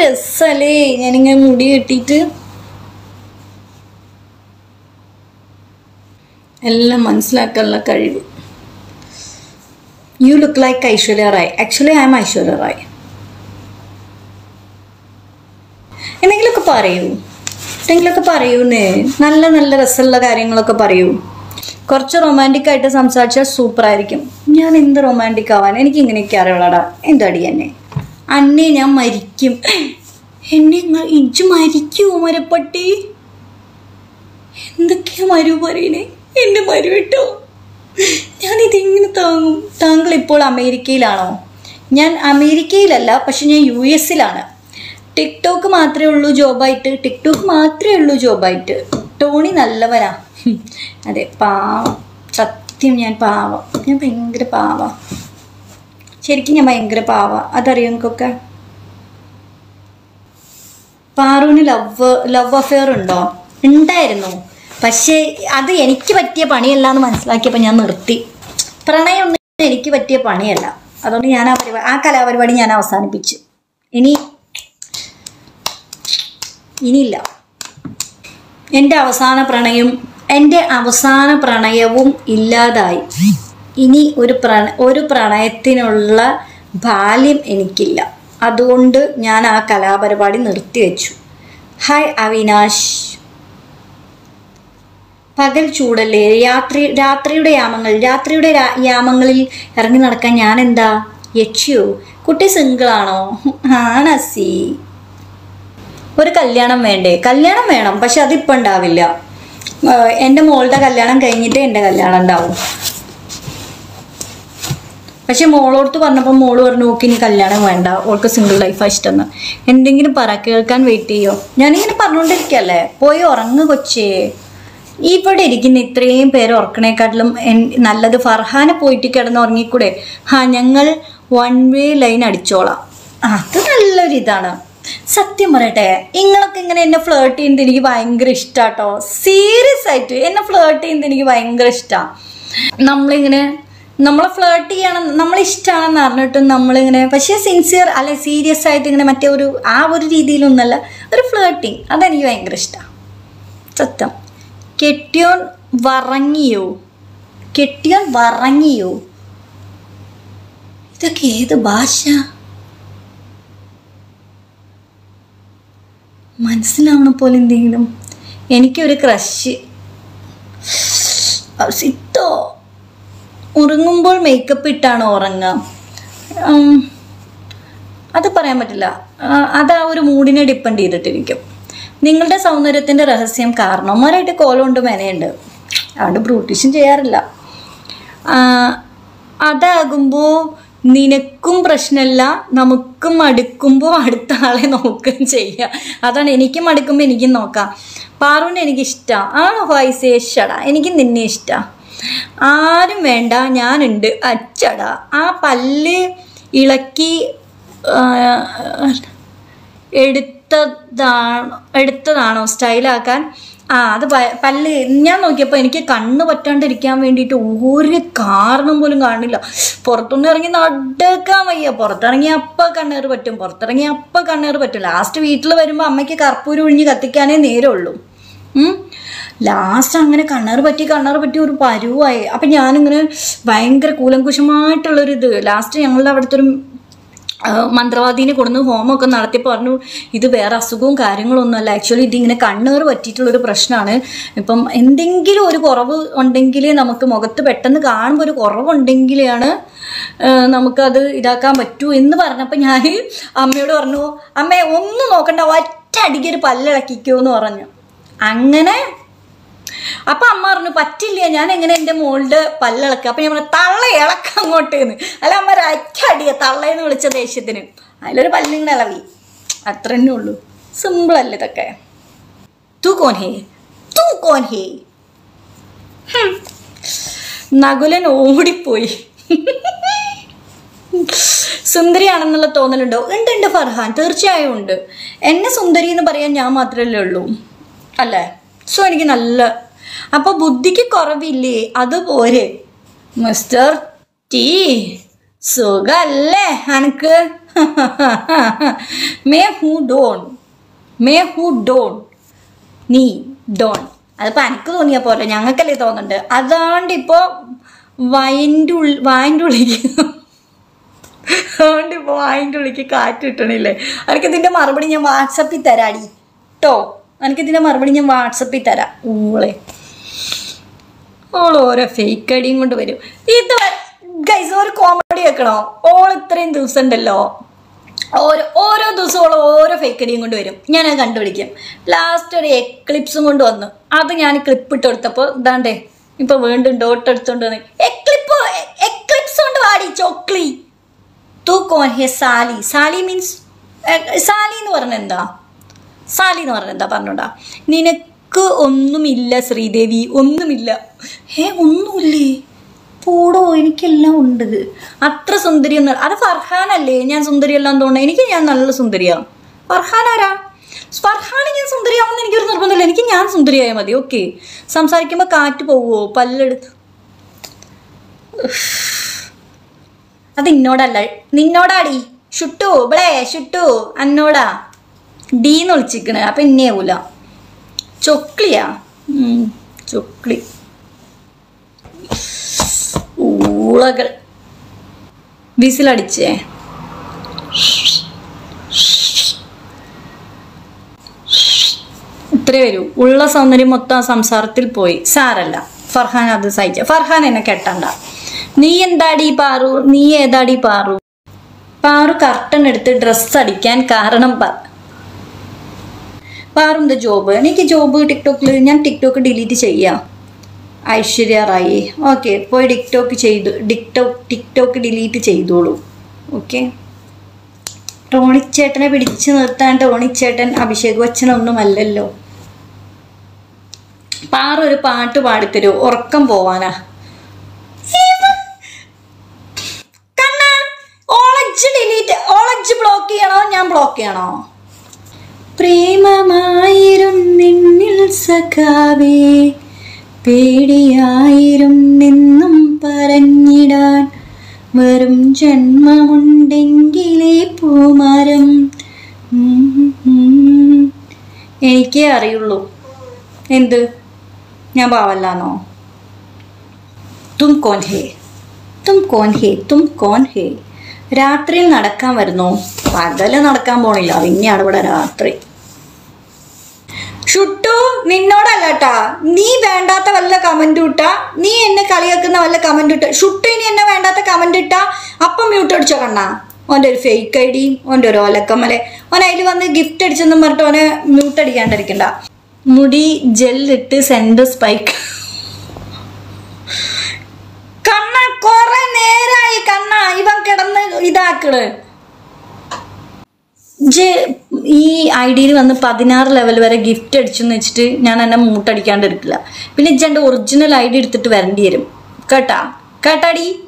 രസല്ലേ ഞാനിങ്ങനെ മുടി കെട്ടിയിട്ട് എല്ലാം മനസ്സിലാക്കാനുള്ള കഴിവ് you look like Aishwarya Rai actually I'm Aishwarya Rai എന്തെങ്കിലുമൊക്കെ പറയൂ എന്തെങ്കിലുമൊക്കെ പറയൂന്നേ നല്ല നല്ല രസമുള്ള കാര്യങ്ങളൊക്കെ പറയൂ കുറച്ച് റൊമാൻറ്റിക് ആയിട്ട് സംസാരിച്ചാൽ സൂപ്പർ ആയിരിക്കും ഞാൻ എന്ത് റൊമാൻറ്റിക് ആവാൻ എനിക്ക് ഇങ്ങനെയൊക്കെ അറിയുള്ളടാ എന്താടി എന്നെ അന്നെ ഞാൻ മരിക്കും എന്നെ ഇങ്ങ- ഇജ്ജ് മരിക്കൂ മരപ്പട്ടി എന്തൊക്കെയാ മരു പറയണേ എന്റെ മരു കേട്ടോ ഞാൻ ഇതെങ്ങനെ താങ്ങും താങ്കൾ ഇപ്പോൾ അമേരിക്കയിലാണോ ഞാൻ അമേരിക്കയിലല്ല പക്ഷെ ഞാൻ യു എസിലാണ് ടിക്ടോക്ക് മാത്രമേ ഉള്ളൂ ജോബായിട്ട് ടിക്ടോക്ക് മാത്രമേ ഉള്ളൂ ജോബായിട്ട് ടോണി നല്ലവനാ ഹും. അതെ പാവം സത്യം ഞാൻ പാവം ഞാൻ ഭയങ്കര പാവ ശരിക്കും ഞാൻ ഭയങ്കര പാവ അതറിയോ നിങ്ങൾക്കൊക്കെ പാറുവിന് ലവ് ലവ് അഫെയർ ഉണ്ടോ ഉണ്ടായിരുന്നു പക്ഷേ അത് എനിക്ക് പറ്റിയ പണിയല്ല എന്ന് മനസ്സിലാക്കിയപ്പോൾ ഞാൻ നിർത്തി പ്രണയം ഒന്നും എനിക്ക് പറ്റിയ പണിയല്ല അതുകൊണ്ട് ഞാൻ ആ പരിപാടി ആ കലാപരിപാടി ഞാൻ അവസാനിപ്പിച്ചു ഇനി ഇനിയില്ല എൻ്റെ അവസാന പ്രണയം എൻ്റെ അവസാന പ്രണയവും ഇല്ലാതായി ഇനി ഒരു പ്രണ ഒരു പ്രണയത്തിനുള്ള ബാല്യം എനിക്കില്ല അതുകൊണ്ട് ഞാൻ ആ കലാപരിപാടി നിർത്തിവെച്ചു ഹായ് അവിനാശ് പകൽ ചൂടല്ലേ രാത്രി രാത്രിയുടെ യാമങ്ങൾ രാത്രിയുടെ രാ- യാമങ്ങളിൽ ഇറങ്ങി നടക്കാൻ ഞാൻ എന്താ യക്ഷിയോ കുട്ടി സിംഗിളാണോ ആണസി ഒരു കല്യാണം വേണ്ടേ കല്യാണം വേണം പക്ഷെ അതിപ്പോൾ ഉണ്ടാവില്ല ആഹ് എൻ്റെ മോളുടെ കല്യാണം കഴിഞ്ഞിട്ടേ എൻ്റെ കല്യാണം ഉണ്ടാവും പക്ഷെ മോളോടുത്ത് പറഞ്ഞപ്പോൾ മോള് പറഞ്ഞു ഓക്കെ ഇനി കല്യാണം വേണ്ട ഓൾക്ക് സിംഗിൾ ലൈഫാണ് ഇഷ്ടമെന്ന് എന്തെങ്കിലും പറ കേൾക്കാൻ വെയിറ്റ് ചെയ്യോ ഞാനിങ്ങനെ പറഞ്ഞുകൊണ്ടിരിക്കല്ലേ പോയി ഉറങ്ങു കൊച്ചേ ഇവിടെ ഇരിക്കുന്ന ഇത്രയും പേര് ഉറക്കണേക്കാട്ടിലും എൻ- നല്ലത് ഫർഹാനെ പോയിട്ട് കിടന്ന് ഉറങ്ങിക്കൂടെ ഹാ ഞങ്ങൾ വൺ വേ ലൈൻ അടിച്ചോളാം അത് നല്ലൊരു ഇതാണ് സത്യം പറയട്ടെ നിങ്ങളൊക്കെ ഇങ്ങനെ എന്നെ ഫ്ലേർട്ട് ചെയ്യുന്നത് എനിക്ക് ഭയങ്കര ഇഷ്ടാട്ടോ സീരിയസ് ആയിട്ട് എന്നെ ഫ്ലേർട്ട് ചെയ്യുന്നത് എനിക്ക് ഭയങ്കര ഇഷ്ടമാണ് നമ്മളിങ്ങനെ നമ്മളെ ഫ്ലേർട്ട് ചെയ്യണം നമ്മൾ ഇഷ്ടമാണെന്ന് അറിഞ്ഞിട്ടും നമ്മളിങ്ങനെ പക്ഷേ സിൻസിയർ അല്ലെ സീരിയസ് ആയിട്ട് ഇങ്ങനെ മറ്റേ ഒരു ആ ഒരു രീതിയിലൊന്നല്ല ഒരു ഫ്ലേർട്ടിങ് അതെനിക്ക് ഭയങ്കര ഇഷ്ടമാണ് സത്യം കെട്ടിയോൻ വറങ്ങിയോ കെട്ടിയോൻ വറങ്ങിയോ ഇതൊക്കെ ഏത് ഭാഷ മനസ്സിലാവണ പോലെ എന്തെങ്കിലും എനിക്കൊരു ക്രഷ് സിത്തോ ഉറങ്ങുമ്പോൾ മേക്കപ്പ് ഇട്ടാണ് ഉറങ്ങുക ഉം, അത് പറയാൻ പറ്റില്ല ആ, അത് ആ ഒരു മൂഡിനെ ഡിപ്പെൻഡ് ചെയ്തിട്ടിരിക്കും നിങ്ങളുടെ സൗന്ദര്യത്തിൻ്റെ രഹസ്യം കാരണവന്മാരായിട്ട് കോലമുണ്ട് മെനയുണ്ട് അതുകൊണ്ട് ബ്രൂട്ടീഷൻ ചെയ്യാറില്ല ആ, അതാകുമ്പോൾ നിനക്കും പ്രശ്നമില്ല നമുക്കും മടുക്കുമ്പോൾ അടുത്ത ആളെ നോക്കുകയും ചെയ്യാം അതാണ് എനിക്കും മടുക്കുമ്പോൾ എനിക്കും നോക്കാം പാറുവിനെ എനിക്കിഷ്ടമാണ് ആണോ വയസ്സേഷടാ എനിക്ക് നിന്നെ ഇഷ്ടമാണ് ആരും വേണ്ട ഞാനുണ്ട് അച്ചടാ ആ പല്ല് ഇളക്കി ആ, എടുത്തതാണോ എടുത്തതാണോ സ്റ്റൈലാക്കാൻ ആ അത് പ- പല്ല് ഞാൻ നോക്കിയപ്പോൾ എനിക്ക് കണ്ണ് പറ്റാണ്ടിരിക്കാൻ വേണ്ടിയിട്ട് ഒരു കാരണം പോലും കാണില്ല പുറത്തുനിന്ന് ഇറങ്ങി നടക്കാൻ വയ്യ പുറത്തിറങ്ങി അപ്പം കണ്ണേറ് പറ്റും പുറത്തിറങ്ങി അപ്പം കണ്ണേറ് പറ്റും ലാസ്റ്റ് വീട്ടിൽ വരുമ്പോൾ അമ്മയ്ക്ക് കർപ്പൂരം ഒഴിഞ്ഞ് കത്തിക്കാനേ നേരമുള്ളൂ ലാസ്റ്റ് അങ്ങനെ കണ്ണേറ് പറ്റി കണ്ണേറ് പറ്റി ഒരു പരുവായി അപ്പം ഞാനിങ്ങനെ ഭയങ്കര കൂലങ്കുശമായിട്ടുള്ളൊരു ഇത് ലാസ്റ്റ് ഞങ്ങളുടെ അവിടുത്തെ ഒരു ആ, മന്ത്രവാദീനെ കൊടുന്ന് ഹോമമൊക്കെ നടത്തി പറഞ്ഞു ഇത് വേറെ അസുഖവും കാര്യങ്ങളൊന്നുമല്ല ആക്ച്വലി ഇതിങ്ങനെ കണ്ണേറ് പറ്റിയിട്ടുള്ളൊരു പ്രശ്നമാണ് ഇപ്പം എന്തെങ്കിലും ഒരു കുറവ് ഉണ്ടെങ്കിൽ നമുക്ക് മുഖത്ത് പെട്ടെന്ന് കാണുമ്പോൾ ഒരു കുറവുണ്ടെങ്കിലാണ് ആ, നമുക്കത് ഇതാക്കാൻ പറ്റൂ എന്ന് പറഞ്ഞപ്പോൾ ഞാൻ അമ്മയോട് പറഞ്ഞു അമ്മേ ഒന്നും നോക്കണ്ട ഒറ്റ അടിക്ക് ഒരു പല്ലിളക്കിക്കോ എന്ന് പറഞ്ഞു അങ്ങനെ അപ്പൊ അമ്മ പറഞ്ഞു പറ്റില്ല ഞാൻ എങ്ങനെ എന്റെ മോളുടെ പല്ലിളക്കുക അപ്പൊ ഞാൻ പറഞ്ഞു തള്ള ഇളക്ക അങ്ങോട്ട് എന്ന് അല്ല അമ്മ ഒരച്ചടിയ തള്ളയെന്ന് വിളിച്ച ദേഷ്യത്തിന് അതിലൊരു പല്ലിങ്ങനെ ഇളവി അത്ര തന്നെ ഉള്ളൂ സിമ്പിൾ അല്ലേ ഇതൊക്കെ തൂ കോൻ ഹേ തൂ കോൻ ഹേ ഹും. നകുലൻ ഓടിപ്പോയി സുന്ദരിയാണെന്നുള്ള തോന്നലുണ്ടോ ഉണ്ട് ഉണ്ട് ഫർഹാൻ തീർച്ചയായും ഉണ്ട് എന്നെ സുന്ദരി എന്ന് പറയാൻ ഞാൻ മാത്രമല്ലേ ഉള്ളൂ അല്ലേ സോ എനിക്ക് നല്ല അപ്പൊ ബുദ്ധിക്ക് കുറവില്ലേ അതുപോരെ മിസ്റ്റർ ടീ സുഖല്ലേ അനക്ക് മേ ഹൂ ഡോൺ മേ ഹൂ ഡോൺ നീ ഡോൺ അതിപ്പോൾ എനിക്ക് തോന്നിയ പോലെ ഞങ്ങൾക്കല്ലേ തോന്നുന്നുണ്ട് അതാണ്ട് ഇപ്പോൾ വയൻ്റെ ഉള്ളിൽ വായൻ്റെ ഉള്ളിലേക്ക് അതുകൊണ്ട് ഇപ്പോൾ വായൻ്റെ ഉള്ളിലേക്ക് കാറ്റ് കിട്ടണില്ലേ എനിക്ക് ഇതിൻ്റെ മറുപടി ഞാൻ വാട്സപ്പിൽ തരാടി കേട്ടോ എനിക്ക് ഇതിൻ്റെ മറുപടി ഞാൻ വാട്സപ്പിൽ തരാം ഊളെ ഓൾ ഓരോ ഫേക്ക് ഐഡിയും കൊണ്ട് വരും ഇത് ഗൈസ് ഒരു കോമഡി വെക്കണോ ഓൾ ഇത്രയും ദിവസം ഉണ്ടല്ലോ ഓരോ ഓരോ ദിവസവും ഓൾ ഓരോ ഫേക്ക് ഐഡിയും കൊണ്ട് വരും ഞാനത് കണ്ടുപിടിക്കും ലാസ്റ്റ് ഒരു എക്ലിപ്സും കൊണ്ട് വന്നു അത് ഞാൻ ക്ലിപ്പ് ഇട്ട് കൊടുത്തപ്പോൾ ഇതാണ്ടേ ഇപ്പൊ വീണ്ടും ഡോട്ട് എടുത്തോണ്ട് വന്ന് എക്ലിപ്പ് എക്ലിപ്സ് കൊണ്ട് വാടി ചോക്ലി തൂ കോൻ ഹെ സാലി സാലി മീൻസ് സാലി എന്ന് പറഞ്ഞ എന്താ സാലി എന്ന് പറഞ്ഞ എന്താ പറഞ്ഞോണ്ടാ നിനക്ക് ഒന്നുമില്ല ശ്രീദേവി ഒന്നുമില്ല ഏ ഒന്നുമില്ലേ പോടോ എനിക്കെല്ലാം ഉണ്ട് അത്ര സുന്ദരി ഒന്നും അത് ഫർഹാനല്ലേ ഞാൻ സുന്ദരിയെല്ലാം തോന്നുന്നത് എനിക്ക് ഞാൻ നല്ല സുന്ദരിയാ ഫർഹാൻ ആരാ ഫർഹാൻ ഞാൻ സുന്ദരിയാവുന്ന എനിക്കൊരു നിർബന്ധമില്ല എനിക്ക് ഞാൻ സുന്ദരിയായാൽ മതി ഓക്കെ സംസാരിക്കുമ്പോൾ കാറ്റ് പോവോ പല്ലെടുത്ത് അത് ഇന്നോടല്ല നിന്നോടാടി ഷുട്ടു ഇവളെ ഷുട്ടു അന്നോടാ ഡീന്ന് വിളിച്ചിക്കണ് അപ്പൊ ഇന്നേവൂല ചൊക്ലിയാ ഉം, ചൊക്ലി ഊളകൾ വിസിലടിച്ചേ ഇത്രേ വരൂ ഉള്ള സൗന്ദര്യം മൊത്തം ആ സംസാരത്തിൽ പോയി സാരല്ല ഫർഹാൻ അത് സഹിച്ച ഫർഹാൻ എന്നെ കെട്ടണ്ട നീ എന്താടി പാറു നീ ഏതാടി പാറു പാറു കർട്ടൻ എടുത്ത് ഡ്രസ്സ് അടിക്കാൻ കാരണം പറ പാറു എന്താ ജോബ് എനിക്ക് ജോബ് ടിക്ടോക്കിൽ ഞാൻ ടിക്ടോക്ക് ഡിലീറ്റ് ചെയ്യാം ഐശ്വര്യ റായി ഓക്കെ പോയി ടിക്ടോക്ക് ചെയ്തു ടിക്ടോക്ക് ടിക്ടോക്ക് ഡിലീറ്റ് ചെയ്തോളൂ ഓക്കെ ടോണിച്ചേട്ടനെ പിടിച്ചു നിർത്താൻ ടോണിച്ചേട്ടൻ അഭിഷേക് ബച്ചനൊന്നും അല്ലല്ലോ പാറ ഒരു പാട്ട് പാടിത്തരൂ ഉറക്കം പോവാനാ കണ്ണാ, ഓളജ് ഡിലീറ്റ് ഓളജ് ബ്ലോക്ക് ചെയ്യണോ ഞാൻ ബ്ലോക്ക് ചെയ്യണോ പ്രേമമായിരും നിന്നിൽ സഖാവേ പേടിയായിരും നിന്നും പറഞ്ഞിടാൻ വെറും ജന്മമുണ്ടെങ്കിലേ പൂമരം ഉം, ഉം. എനിക്കേ അറിയുള്ളൂ എന്ത് ഞാൻ പാവല്ലാന്നോ തും കോൻ ഹേ തും കോൻ ഹേ തും കോൻ ഹേ രാത്രിയിൽ നടക്കാൻ വരുന്നു പകല് നടക്കാൻ പോണില്ല പിന്നെയാണ് ഇവിടെ രാത്രി ഷുട്ടു നിന്നോടല്ലട്ടാ നീ വേണ്ടാത്ത വല്ല കമന്റ് ഇട്ടാ നീ എന്നെ കളിയാക്കുന്ന വല്ല കമന്റ് ഇട്ട ഷുട്ടു ഇനി എന്നെ വേണ്ടാത്ത കമന്റ് ഇട്ടാ അപ്പം മ്യൂട്ട് അടിച്ചോ കണ്ണാ ഓൻ്റെ ഒരു ഫേക്ക് ഐ ഡി ഓൻ്റെ ഒരു ഒലക്കമ്മലെ ഓൻ അതിൽ വന്ന് ഗിഫ്റ്റ് അടിച്ചെന്നും പറഞ്ഞിട്ട് ഓനെ മ്യൂട്ട് അടിക്കാണ്ടിരിക്കണ്ട മുടി ജെല്ലിട്ട് സെൻറ്റർ സ്പൈക്ക് കണ്ണ കൊറേ നേരായി കണ്ണ ഇവൻ കിടന്ന് ഇതാക്കള് ജെ ഈ ഐ ഡിയിൽ വന്ന് പതിനാറ് ലെവൽ വരെ ഗിഫ്റ്റ് അടിച്ചെന്ന് വെച്ചിട്ട് ഞാൻ എന്നെ മൂട്ടടിക്കാണ്ട് എടുക്കില്ല പിന്നെ ഇജ്ജെൻ്റെ ഒറിജിനൽ ഐ ഡി എടുത്തിട്ട് വരേണ്ടി വരും കേട്ടാ കേട്ടാടി